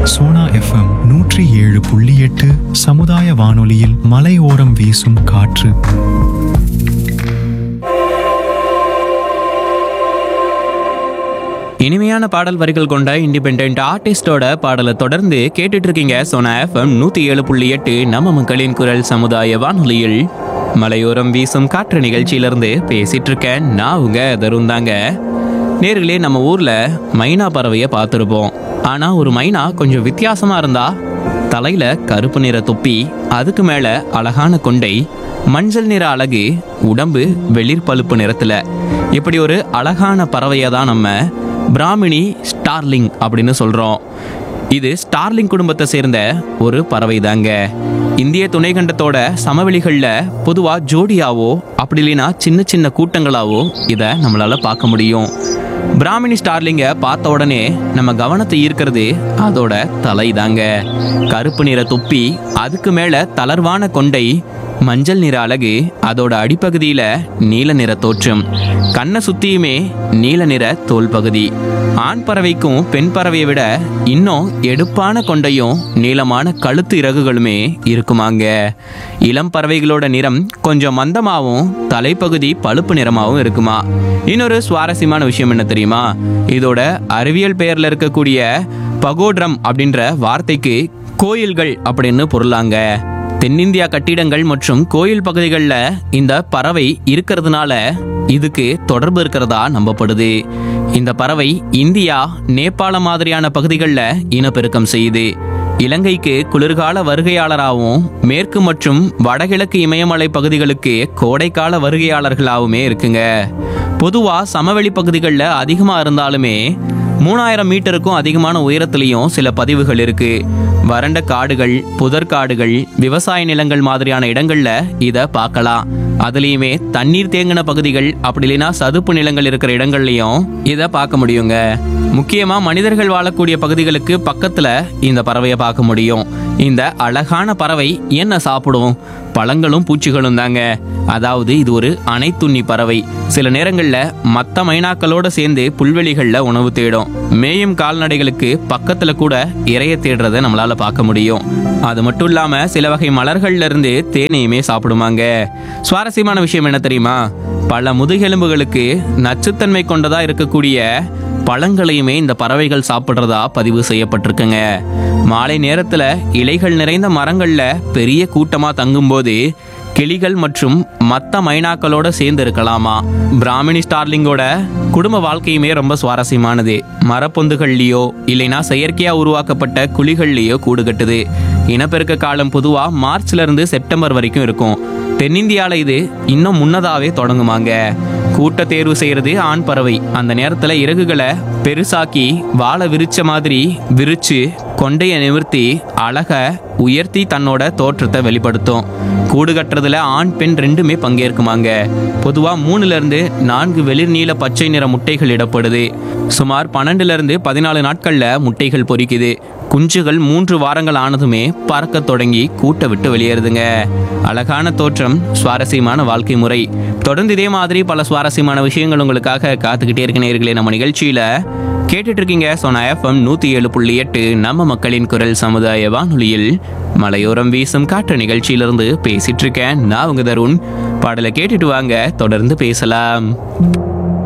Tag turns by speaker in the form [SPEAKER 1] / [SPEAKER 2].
[SPEAKER 1] Sona FM நூற்றி ஏழு புள்ளி எட்டு சமுதாய வானொலியில் மலையோரம் வீசும் காற்று
[SPEAKER 2] இனிமையான பாடல் வரிகள் கொண்ட இண்டிபெண்ட் ஆர்டிஸ்டோட பாடலை தொடர்ந்து கேட்டுட்டு இருக்கீங்க சோனா எஃப்எம் நூத்தி ஏழு புள்ளி எட்டு நம்ம மக்களின் குரல் சமுதாய வானொலியில் மலையோரம் வீசும் காற்று நிகழ்ச்சியிலிருந்து பேசிட்டு இருக்கேன் நான் உங்க தருண் தாங்க நேர்களே நம்ம ஊர்ல மைனா பறவையை பார்த்துருப்போம் ஆனா ஒரு மைனா கொஞ்சம் வித்தியாசமா இருந்தா தலையில கருப்பு நிற தொப்பி அதுக்கு மேல அழகான கொண்டை மஞ்சள் நிற அழகு உடம்பு வெளிர் பழுப்பு நிறத்துல இப்படி ஒரு அழகான பறவையை தான் நம்ம பிராமினி ஸ்டார்லிங் அப்படின்னு சொல்றோம் இது ஸ்டார்லிங் குடும்பத்தை சேர்ந்த ஒரு பறவை தாங்க இந்திய துணைக்கண்டத்தோட சமவெளிகளில் பொதுவா ஜோடியாவோ அப்படி இல்லைன்னா சின்ன சின்ன கூட்டங்களாவோ இதை நம்மளால பார்க்க முடியும் பிராமினி ஸ்டார்லிங்கை பார்த்த உடனே நம்ம கவனத்தை ஈர்க்கிறது அதோட தலை தாங்க கருப்பு நிற தொப்பி அதுக்கு மேல தளர்வான கொண்டை மஞ்சள் நிற அழகு அதோட அடிப்பகுதியில நீல நிற தோற்றம் கண்ணை சுத்தியுமே நீல நிற தோல் பகுதி ஆண் பறவைக்கும் பெண் பறவையை விட இன்னும் எடுப்பான கொண்டையும் நீளமான கழுத்து இறகுகளுமே இருக்குமாங்க இளம் பறவைகளோட நிறம் கொஞ்சம் மந்தமாகவும் தலைப்பகுதி பழுப்பு நிறமாகவும் இருக்குமா இன்னொரு சுவாரஸ்யமான விஷயம் என்ன தெரியுமா இதோட அறிவியல் பெயர்ல இருக்கக்கூடிய பகோட்ரம் அப்படின்ற வார்த்தைக்கு கோயில்கள் அப்படின்னு பொருளாங்க தென்னிந்தியா கட்டிடங்கள் மற்றும் கோயில் பகுதிகளில் இந்த பறவை இருக்கிறதுனால இதுக்கு தொடர்பு இருக்கிறதா நம்பப்படுது இந்த பறவை இந்தியா நேபாள மாதிரியான பகுதிகளில் இனப்பெருக்கம் செய்யுது இலங்கைக்கு குளிர்கால வருகையாளராகவும் மேற்கு மற்றும் வடகிழக்கு இமயமலை பகுதிகளுக்கு கோடைக்கால வருகையாளர்களாகவுமே இருக்குங்க பொதுவா சமவெளி பகுதிகளில் அதிகமா இருந்தாலுமே மூணாயிரம் மீட்டருக்கும் அதிகமான உயரத்திலையும் சில பதிவுகள் இருக்கு வறண்ட காடுகள் புதற்காடுகள் விவசாய நிலங்கள் மாதிரியான இடங்கள்ல இத பார்க்கலாம் அதுலயுமே தண்ணீர் தேங்கின பகுதிகள் அப்படி இல்லைன்னா சதுப்பு நிலங்கள் இருக்கிற இடங்கள்லயும் இத பார்க்க முடியுங்க முக்கியமா மனிதர்கள் வாழக்கூடிய பகுதிகளுக்கு பக்கத்துல இந்த பறவையை பார்க்க முடியும் இந்த அழகான பறவை என்ன சாப்பிடும் பழங்களும் பூச்சிகளும் தாங்க அதாவது இது ஒரு அனைத்துண்ணி பறவை சில நேரங்கள்ல மத்த மைனாக்களோட சேர்ந்து புல்வெளிகள்ல உணவு தேடும் மேயும் கால்நடைகளுக்கு பக்கத்துல கூட இரைய தேடுறத நம்மளால பார்க்க முடியும் அது மட்டும் இல்லாம சில வகை மலர்கள்ல இருந்து தேனையுமே சாப்பிடுமாங்க சுவாரஸ்யமான விஷயம் என்ன தெரியுமா பல முதுகெலும்புகளுக்கு நச்சுத்தன்மை கொண்டதா இருக்கக்கூடிய பழங்களையுமே இந்த பறவைகள் சாப்பிட்றதா பதிவு செய்யப்பட்டிருக்குங்க மாலை நேரத்துல இலைகள் நிறைந்த மரங்கள்ல பெரிய கூட்டமா தங்கும்போது கிளிகள் மற்றும் மத்த மைனாக்களோட சேர்ந்து இருக்கலாமா பிராமினி ஸ்டார்லிங்கோட குடும்ப வாழ்க்கையுமே ரொம்ப சுவாரஸ்யமானது மரப்பொந்துகள்லயோ இல்லைன்னா செயற்கையா உருவாக்கப்பட்ட குழிகள்லயோ கூடு கட்டுது இனப்பெருக்க காலம் பொதுவா மார்ச்ல இருந்து செப்டம்பர் வரைக்கும் இருக்கும் தென்னிந்தியால இது இன்னும் முன்னதாவே தொடங்குமாங்க கூட்ட தேர்வு செய்யறது ஆண் பறவை அந்த நேரத்துல இறகுகளை பெருசாக்கி வாழை விரிச்ச மாதிரி விரிச்சு கொண்டைய நிமிர்த்தி அழக உயர்த்தி தன்னோட தோற்றத்தை வெளிப்படுத்தும் கூடு கட்டுறதுல ஆண் பெண் ரெண்டுமே பங்கேற்குமாங்க பொதுவா மூணுல இருந்து நான்கு வெளிர் நீல பச்சை நிற முட்டைகள் இடப்படுது சுமார் பன்னெண்டுல இருந்து பதினாலு நாட்கள்ல முட்டைகள் பொரிக்குது குஞ்சுகள் மூன்று வாரங்கள் ஆனதுமே பறக்கத் தொடங்கி கூட்டை விட்டு வெளியேறுதுங்க அழகான தோற்றம் சுவாரஸ்யமான வாழ்க்கை முறை தொடர்ந்து இதே மாதிரி பல சுவாரஸ்யமான விஷயங்கள் உங்களுக்காக காத்துக்கிட்டே இருக்க நேர்களே நம்ம நிகழ்ச்சியில கேட்டுட்டு இருக்கீங்க சோனா எஃப்எம் நூத்தி ஏழு புள்ளி எட்டு நம்ம மக்களின் குரல் சமுதாய வானொலியில் மலையோரம் வீசும் காற்று நிகழ்ச்சியிலிருந்து பேசிட்டு இருக்கேன் நான் உங்க தருண் பாடலை கேட்டுட்டு வாங்க தொடர்ந்து பேசலாம்